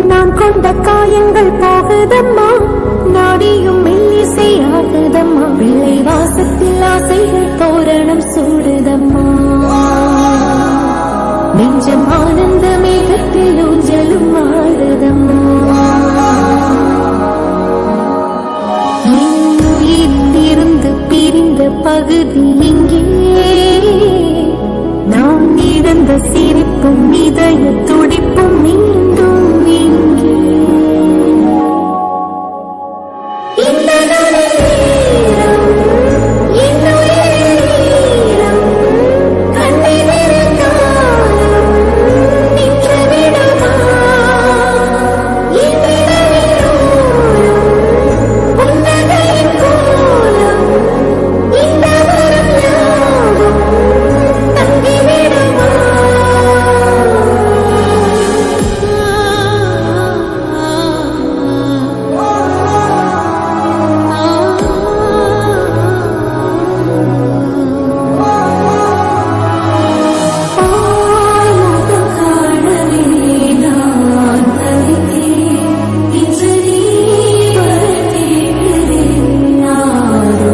நான் கொண்ட காயங்கள் போகுதம்மா நாடியும் மெல்லிசை ஆகுதம்மா பிள்ளை வாசத்தில் ஆசைகள் தோரணம் சூடுதம்மா நெஞ்சம் ஆனந்த மேகத்தில் ஊஞ்சலும் ஆடுதம்மா என் உயிரிலிருந்து பிரிந்த பகுதி இங்கே நாம் இழந்த சிரிப்பும் இதய துடிப்பும் மீண்டும் இங்கே இந்த நேரம், என் உயிரினம், கண்ணெதிரில் காலம் நின்று விடுமா? என் இதழிலோரம் புன்னகையின் கோலம், இந்த வரம் யாவும் தங்கிவிடுமா? பால்முகம் காணவே நான் தவித்தேன். இன்று நீ வர கேட்கிறேன் யாரோ?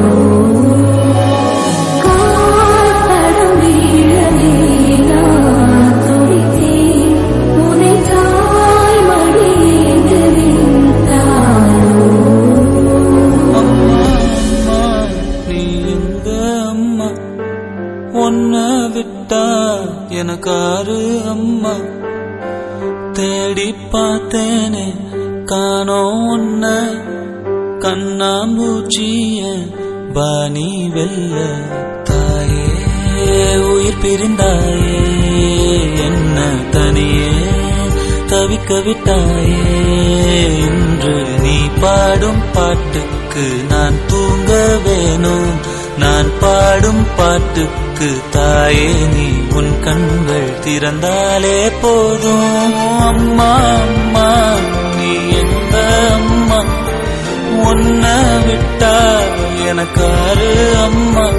கால்தடம் வீழவே நான் துடித்தேன். உன்னை தாய்மடி ஏங்குவேன் தாரோ? அம்மா அம்மா நீ எங்க அம்மா உன்னை விட்டா எனக்காரு அம்மா தேடி பார்த்தேனே காணோம் உன்ன கண்ணாம்பூச்சிய பாணி வெல்ல தாயே உயிர் பிரிந்தாயே என்ன தனியே தவிக்க விட்டாயே இன்று நீ பாடும் பாட்டுக்கு நான் தூங்க வேணும் நான் பாடும் பாட்டுக்கு தாயே நீ உன் கண்கள் திறந்தாலே போதும் அம்மா அம்மா நீ எந்த அம்மா உன்னை விட்டா எனக்காரு அம்மா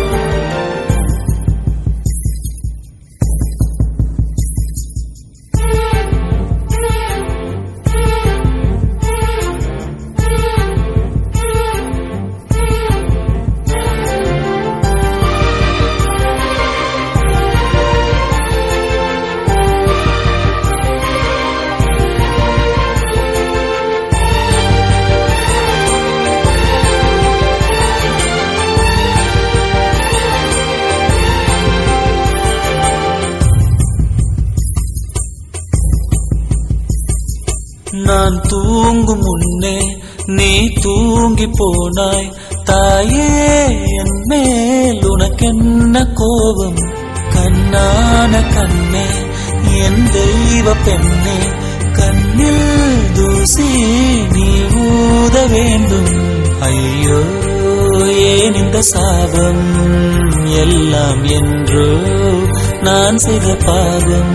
நான் தூங்கும் முன்னே நீ தூங்கி போனாய் தாயே என் மேல் உனக்கென்ன கோபம் கண்ணான கண்ணே என் தெய்வ பெண்ணே கண்ணில் தூசி நீ ஊத வேண்டும் ஐயோ ஏன் இந்த சாபம் எல்லாம் என்றோ நான் செய்த பாவம்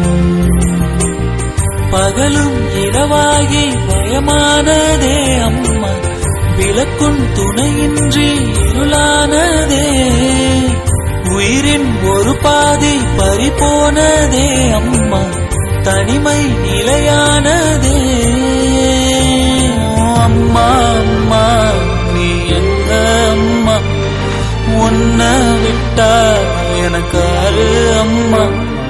பகலும் இரவாகி பயமானதே அம்மா விளக்குன் துணையின்றி இருளானதே உயிரின் ஒரு பாதி பறிபோனதே அம்மா தனிமை நிலையானதே ஓ அம்மா அம்மா நீ எங்க அம்மா உன்னை விட்டா எனக்காரு அம்மா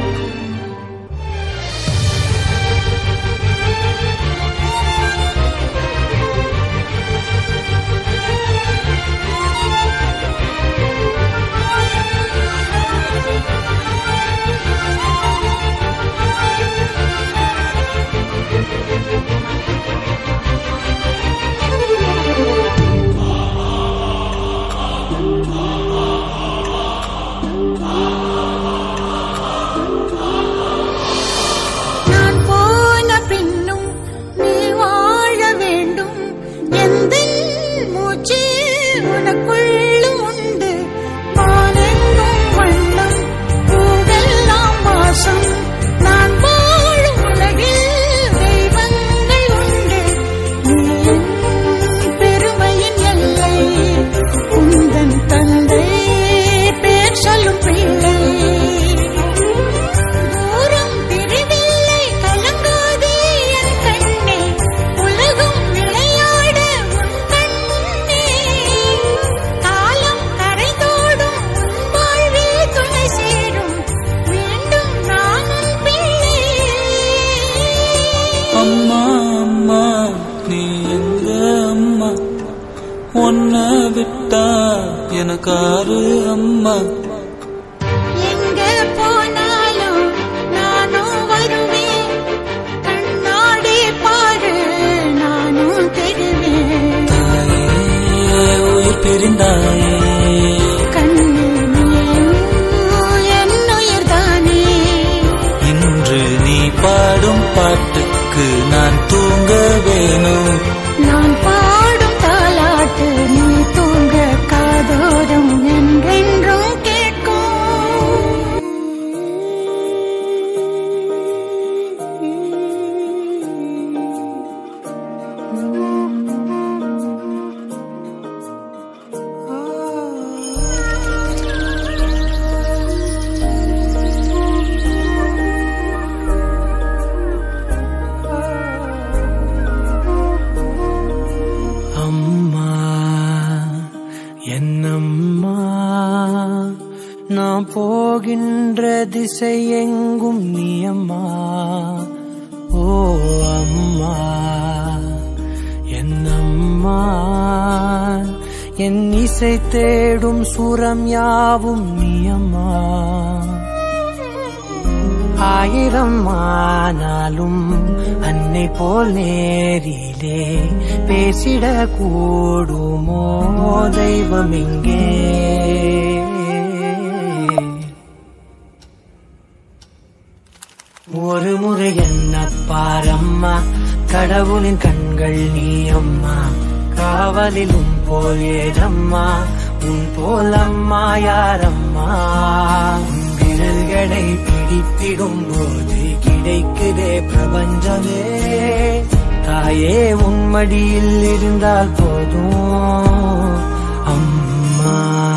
நான் போன பின்னும் நீ வாழ வேண்டும் எந்த மூச்சு உனக்குள்ளும் உண்டு வானெங்கும் வண்ணம் பூவெல்லாம் வாசம் நான் வாழும் உலகில் தெய்வங்கள் உண்டு நீ என் பெருமையின் எல்லை உந்தன் தந்தை பேர் சொல்லும் பிள்ளை தூரம் பிரிவில்லை கலங்காதே என் கண்ணே விட்டா எனக்காரு அம்மா எங்க போனாலும் நானும் வருவேன் கண்ணாடி பாரு நானும் தெரிவேன் தாயே உயிர் பிரிந்தாயே கண்ணு நீயும் என்னுயிர் தானே இன்று நீ பாடும் பாட்டுக்கு நான் தூங்க வேணும் நான் பாடும் தாலாட்டு நீ தூங்க காதோறும் என்றென்றும் அம்மா என்னம்மா நான் போகின்ற திசை எங்கும் நீ அம்மா ஓ அம்மா என்னம்மா என் இசை தேடும் சுரம் யாவும் நீ அம்மா ஆயிரம் ஆனாலும் அன்னை போல் நேரிலே பேசிட கூடுமோ தெய்வம் எங்கே ஒரு முறை என்ன பாரம்மா கடவுளின் கண்கள் நீ அம்மா காவலிலும் போல் ஏதம்மா உன் போல் அம்மா யாரம்மா உன் விரல்களை பிடித்திடும் போது கிடைக்குதே பிரபஞ்சமே தாயே உன் மடியில் இருந்தால் போதும் அம்மா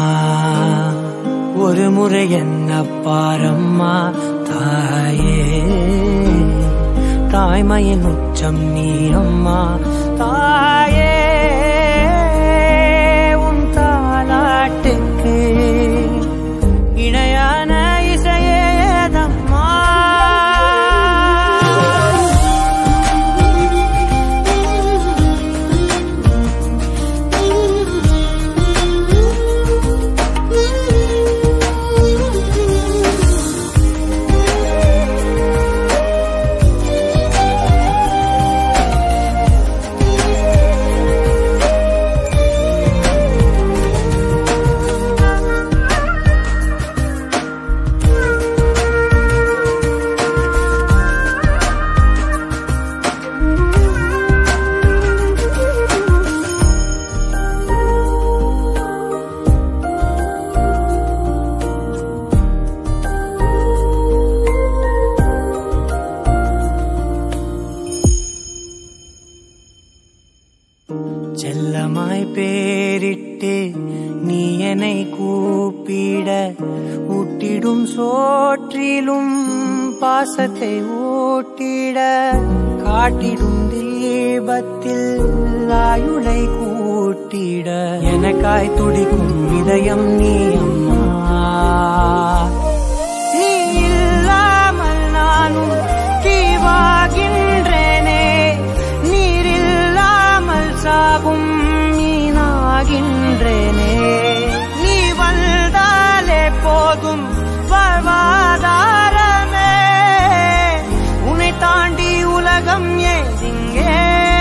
ஒரு முறை என்ன பாரம்மா தாயே தாய்மையின் உச்சம் நீ அம்மா தாயே உன் தாலாட்டுக்கு இணையான இசையேதம்மா செல்லமாய் பேரிட்டு நீ என்னை கூப்பிட ஊட்டிடும் சோற்றிலும் பாசத்தை ஊட்டிட காட்டிடும் தீபத்தில் ஆயுளை கூட்டிட எனக்காய் துடிக்கும் இதயம் நீ அம்மா நீ இல்லாமல் நானும் தீவாகின்றேனே நீரில்லாமல் சாகும் மீனாகின்றேனே நீ வந்தாலே போதும் வாழ்வாதாரமே உன்னை தாண்டி உலகம் ஏதிங்கே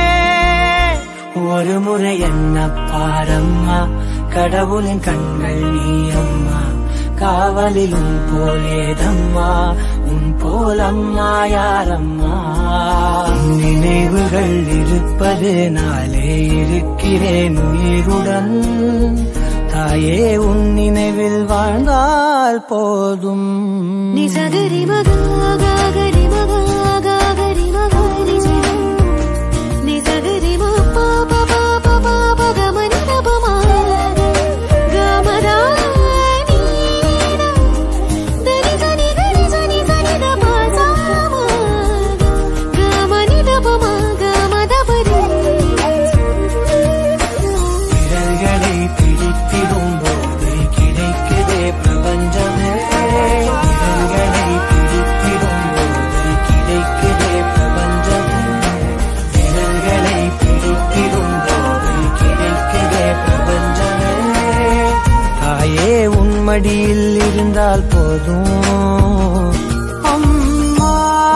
ஒரு முறை என்ன பாரம்மா கடவுளின் கண்கள் நீ அம்மா காவலிலும் போலேதம்மா உன் போலம்மா யாரம்மா உன் நினைவுகள் இருப்பது நாளே இருக்கிறேன் உயிருடன் தாயே உன் நினைவில் வாழ்ந்தால் போதும் ni sa ga ri ma ga ga ga ri ma ga ga ga ri ma ga ri sa ni sa ga ri ma pa pa pa pa pa pa ga ma ni da pa ma ga ma da ni da da ni sa ni ga ni sa ni sa ni da pa sa ma ga ma ni da pa ma ga ma da pa ri விரல்களை பிடித்திடும் போது கிடைக்குதே பிரபஞ்சமே விரல்களை பிடித்திடும் போது இருந்தால் போதும் அம்மா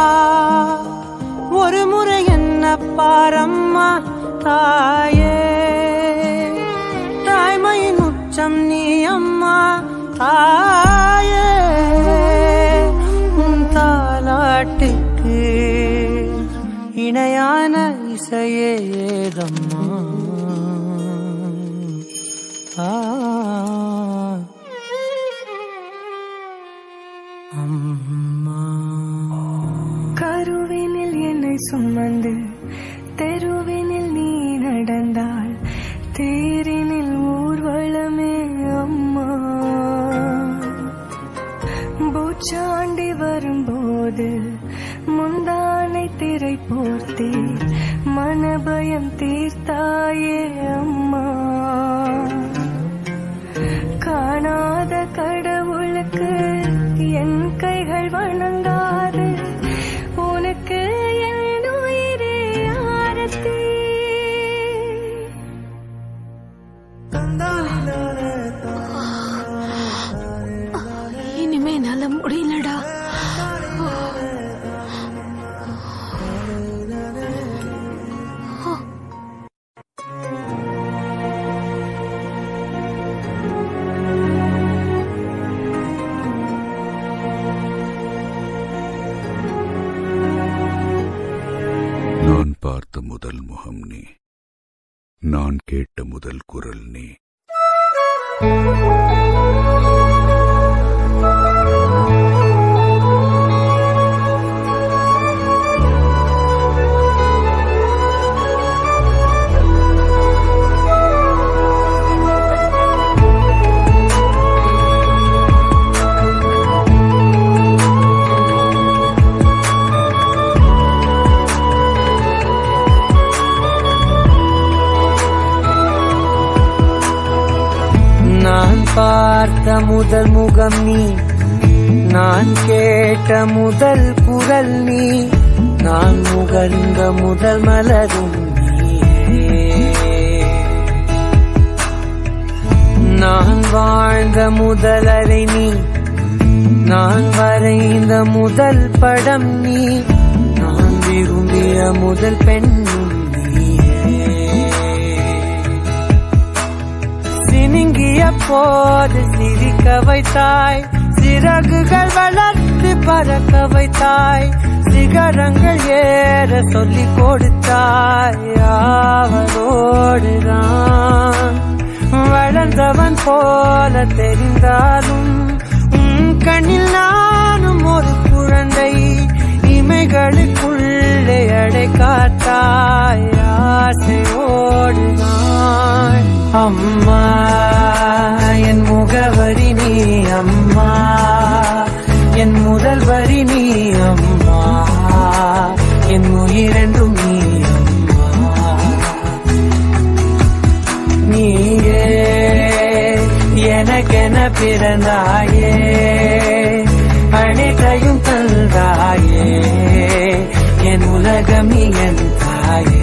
ஒரு முறை என்ன பாரம்மா தாயே தாய்மையின் உச்சம் நீ அம்மா தாயே உன் தாலாட்டுக்கு இணையான இசையே ஏதம்மா ஆ அம்மா கருவினில் என்னை சுமந்து தெருவினில் நீ நடந்தாள் தேரினில் ஊர்வலமே அம்மா பூச்சாண்டி வரும்போது முந்தானை திரை போர்த்தே மனபயம் தீர்த்தாயே அம்மா காணாத கடவுளுக்கு என் கைகள் வணங்காது உனக்கு என் உயிரே ஆரத்தி இனிமே என்னால முடியலடா நான் பார்த்த முதல் முகம் நீ நான் கேட்ட முதல் குரல் நீ நான் பார்த்த முதல் முகம் நீ நான் கேட்ட முதல் குரல் நீ நான் முகர்ந்த முதல் மலரும் நீயே நான் வாழ்ந்த முதல் அறை நீ நான் வரைந்த முதல் படம் நீ நான் விரும்பிய முதல் பெண்ணும் நீயே சினுங்கிய போது சிரிக்க வைத்தாய் சிறகுகள் வளர்த்து பறக்க வைத்தாய் சிகரங்கள் ஏற சொல்லி கொடுத்தாய் அவரோடுதான் வளர்ந்தவன் போல தெரிந்தாலும் உன் கண்ணில் நானும் ஒரு குழந்தை இமைகளுக்குள்ளே அடை காத்தாய் ஆசையோடுதான் அம்மா என் முகவரி நீ அம்மா என் முதல் வரி நீ அம்மா என் உயிரெண்டும் நீ அம்மா நீயே எனக்கென பிறந்தாயே அனைத்தையும் தந்தாயே என் உலகம் நீ என் தாயே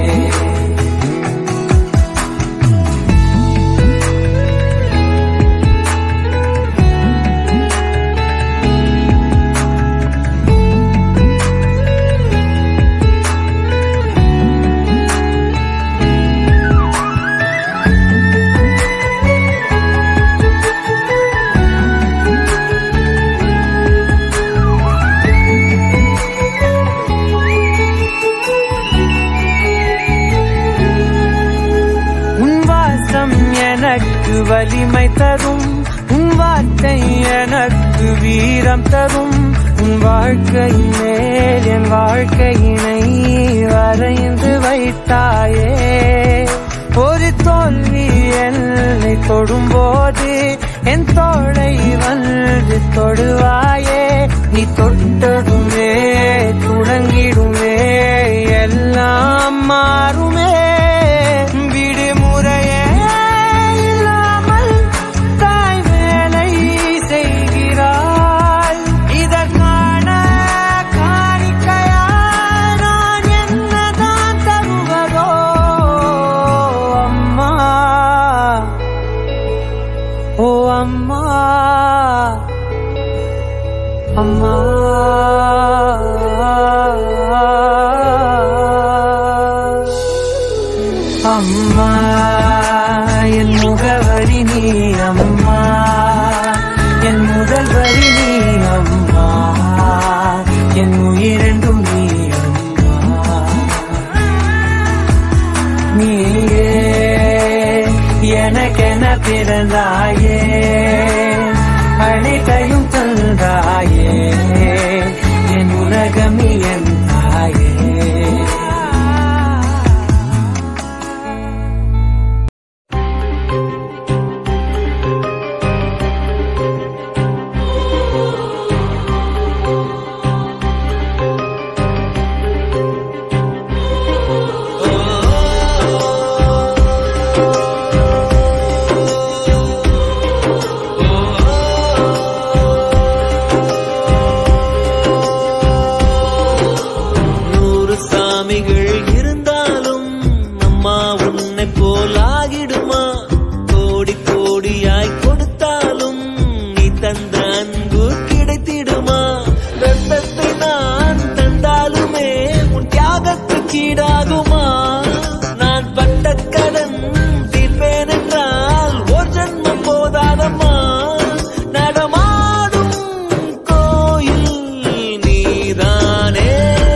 உன் வாசம் எனக்கு வலிமை தரும் உன் வார்த்தை எனக்கு வீரம் தரும் உன் வாழ்க்கை மேல் என் வாழ்க்கையினை வரைந்து வைத்தாயே ஒரு தோல்வி என்னை தொடும்போது என் தோளை வந்து தொடுவாயே நீ தொட்டதுமே தொடங்கிடுமே எல்லாம் மாறுமே விடுமுறையே இல்லாமல் தாய் வேலை செய்கிறாள் இதற்கான காணிக்கையா நான் என்னதான் தருவதோ அம்மா ஓ அம்மா அம்மா அம்மா என் முகவரி நீ அம்மா என் முதல் வரி நீ அம்மா என் உயிரெண்டும் நீ அம்மா நீயே எனக்கென பிறந்தாயே அனைத்தையும் தந்தாயே என் உலகம் நீ என் தாயே நூறு சாமிகள் இருந்தாலும் அம்மா உன்னை போலாகிடுமா கோடி கோடியாய் கொடுத்தாலும் நீ தந்த அன்பு கிடைத்திடுமா ரத்தத்தை நான் தந்தாலுமே உன் தியாகத்துக்கு ஈடாகுமா நான் பட்ட கடன் தீர்ப்பேன் என்றால் ஒரு ஜன்மம் போதாதம்மா நடமாடும் கோயில் நீதானே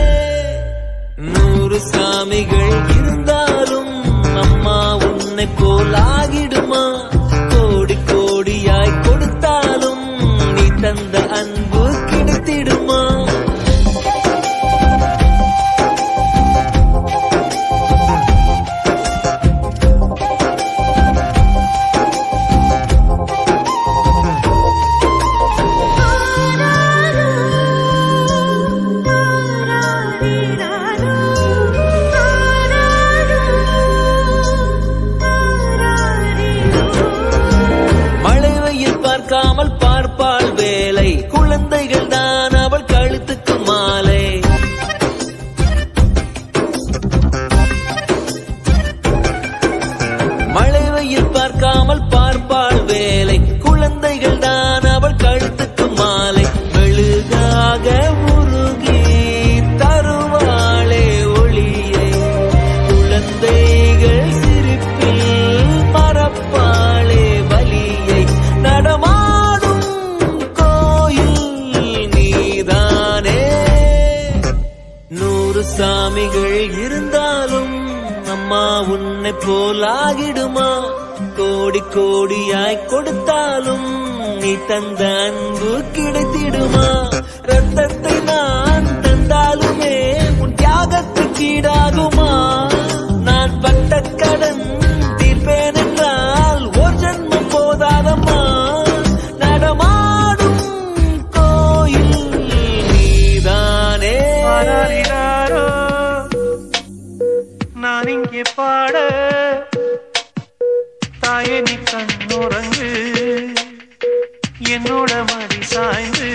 நூறு சாமிகள் இருந்தாலும் அம்மா உன்னை போலாகிடுமா கோடி கோடியாய் கொடுத்தாலும் நீ தந்த அன்பு கிடைத்திடுமா மழை வெயில் பார்க்காமல் பார்ப்பாள் வேலை குழந்தைகள் தான் அவள் கழுத்துக்கு மாலை மழை வெயில் பார்க்காமல் பார்ப்பாள் வேலை குழந்தைகள் தான் அவள் கழுத்துக்கு மாலை மெழுகாக உருகி தருவாளே ஒளியை குழந்தைகள் சிரிப்பில் மறப்பாளே வலியை நடமாடும் கோயில் நீதானே நூறு சாமிகள் இருந்தாலும் அம்மா உன்னை போலாகிடுமா கோடி கோடியாய் கொடுத்தாலும் நீ தந்த அன்பு கிடைத்திடுமா ரத்தத்தை நான் தந்தாலுமே உன் தியாகத்துக்கு ஈடாகுமா நான் பட்ட கடன் தீர்ப்பேன் என்றால் ஒரு ஜன்மம் போதாதம்மா நடமாடும் கோயில் நீதானே ஆராரிராரோ, நான் இங்கே பாட தாயே நீ கண்ணுறங்கு என்னோட மடி சாய்ந்து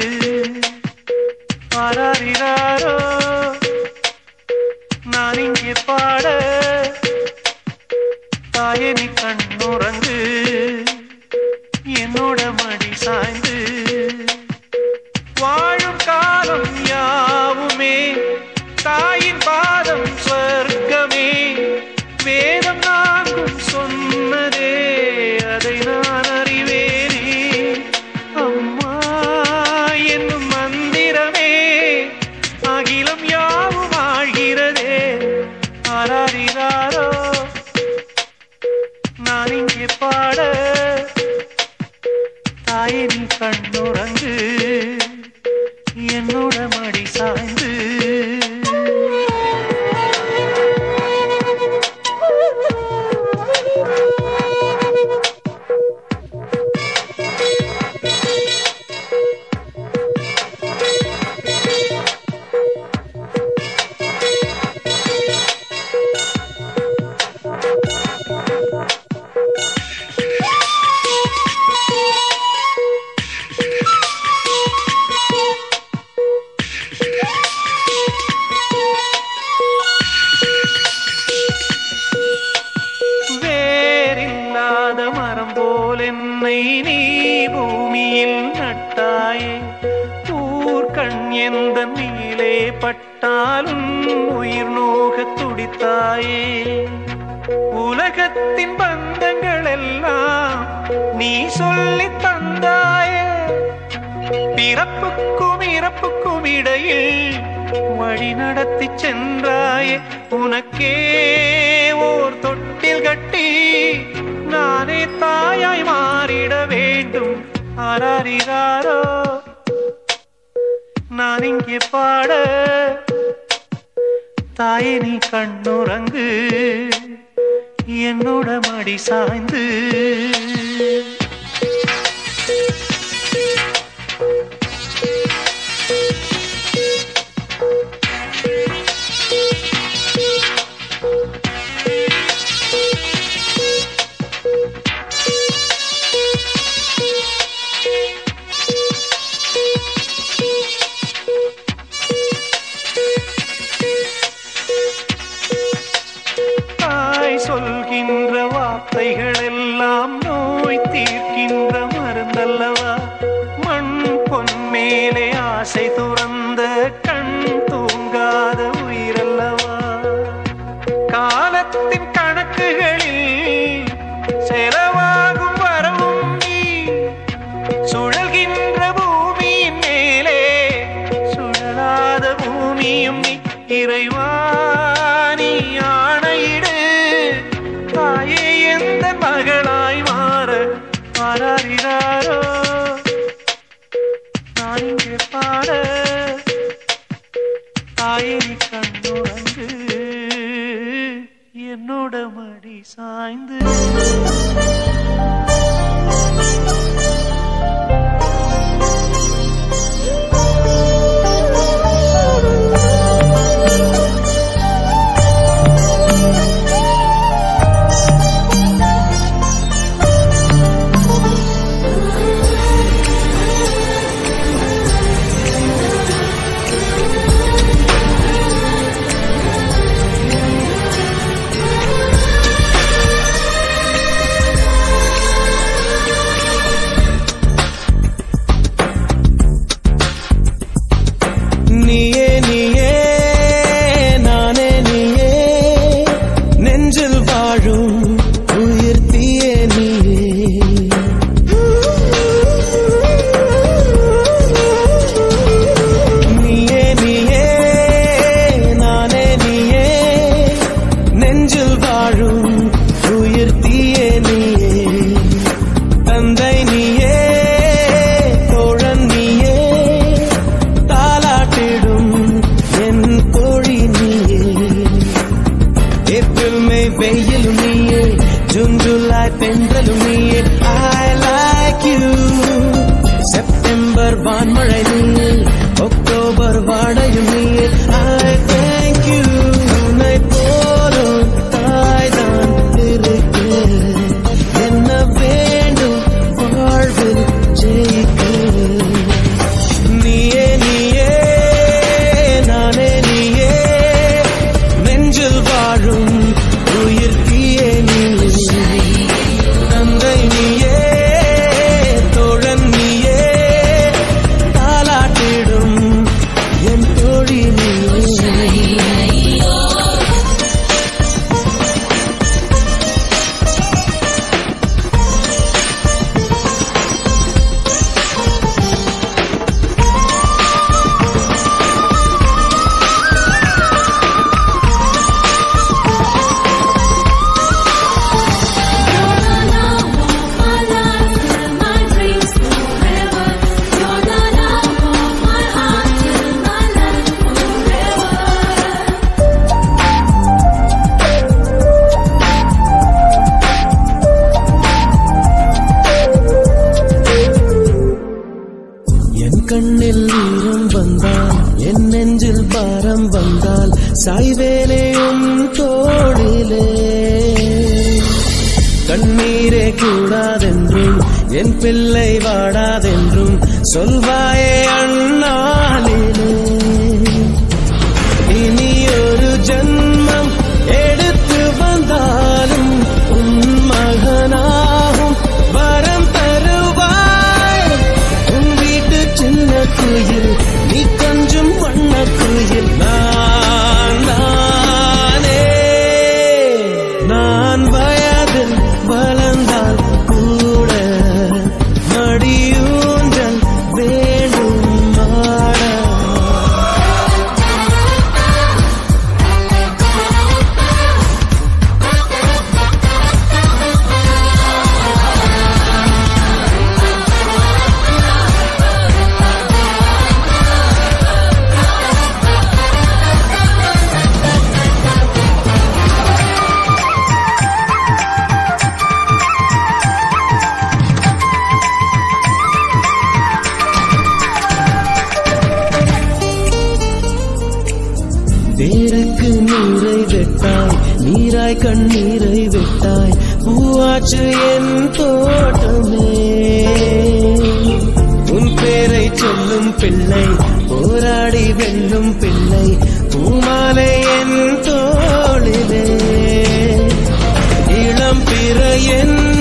ஆராரிராரோ, நான் இங்கே பாட தாயே நீ கண்ணுறங்கு என்னோட மடி சாய்ந்து வாழும் காலம் யாவுமே தாயின் பாதம் சொர்க்கமே வேதம் நான்கும் சொன்னதே அதை நான் அறிவேனே அம்மா என்னும் மந்திரமே அகிலம் யாவும் ஆழ்கிறதே ஆராரிராரோ நான் இங்கே பாட தாயே நீ கண்ணுறங்கு என்னோட மடி சாய்ந்து வேறில்லாத மரம் போல் என்னை நீ பூமியில் நட்டாயே ஊர் கண் எந்த நீலே பட்டாலும் உயிர் நோக துடித்தாயே உலகத்தின் பந்தங்கள் எல்லாம் நீ சொல்லி தந்தாயே பிறப்புக்கும் இறப்புக்கும் இடையில் வழி நடத்தி சென்றாயே உனக்கே ஓர் தொட்டில் கட்டி நானே தாயாய் மாறிட வேண்டும் ஆராரிராரோ நான் இங்கே பாட தாயே நீ கண்ணுறங்கு என்னோட மடி சாய்ந்து தாய் சொல்கின்ற வார்த்தைகள் எல்லாம் நோய் தீர்க்கின்ற மருந்தல்லவா மண் பொன் மேலே ஆசை துறந்த கண் தூங்காத உயிரல்லவா காலத்தின் கணக்குகளில் செலவாகும் வரவும் நீ சுழல்கின்ற பூமியின் மேலே சுழலாத பூமியும் நீ இறைவாணி ஆணையிடு தாயே எந்த மகளாய் மாற மாறாரிறாரோ நான் இங்கே பாட தாயே நீ கண்ணுறங்கு என்னோட மடி சாய்ந்து நீயே நீயே நானே நீயே நெஞ்சில் வாழும் உயிர் தீயே நீயே நீயே நீயே நானே நீயே நெஞ்சில் வாழும் உயிர் தீயே நீயே தந்தை நீயே தோழன் நீயே தாலாட்டிடும் என் கோழி நீயே ஏப்ரல் மே வெயிலும் நீயே ஜூன் ஜூலை தென்றலும் நீயே ஐ லைக் யூ செப்டம்பர் வான்மழை நீயே அக்டோபர் வாடையும் நீயே ஐ தேங்க் யூ உன்னை போலும் தாய்தான் இருக்கு என்ன வேண்டும் வாழ்வில் ஜெயிக்க நீயே நீயே நானே நீயே நெஞ்சில் வாழும் உயிர் தீயே நீயே தந்தை நீயே தோழன் நீயே தாலாட்டிடும் என் தோழி நீயே என் கண்ணில் ஈரம் வந்தால் என் நெஞ்சில் பாரம் வந்தால் சாய்வேலையும் தோளிலே கண்ணீரே கூடாதென்றும் என் பிள்ளை வாடாதென்றும் சொல்வாயே அண்ணாலிலே இனி ஒரு ஜன்மம் எடுத்து வந்தாலும் உன் மகனாகும் வரம் தருவாய் உன் வீட்டு சின்ன குயில் நீ வேருக்கு நீரை வெட்டாய் நீராய் கண்ணீரை வெட்டாய் பூவாச்சு என் தோட்டமே உன் பேரை சொல்லும் பிள்ளை போராடி வெல்லும் பிள்ளை பூமாலை என் தோளிலே இளம் பிற என்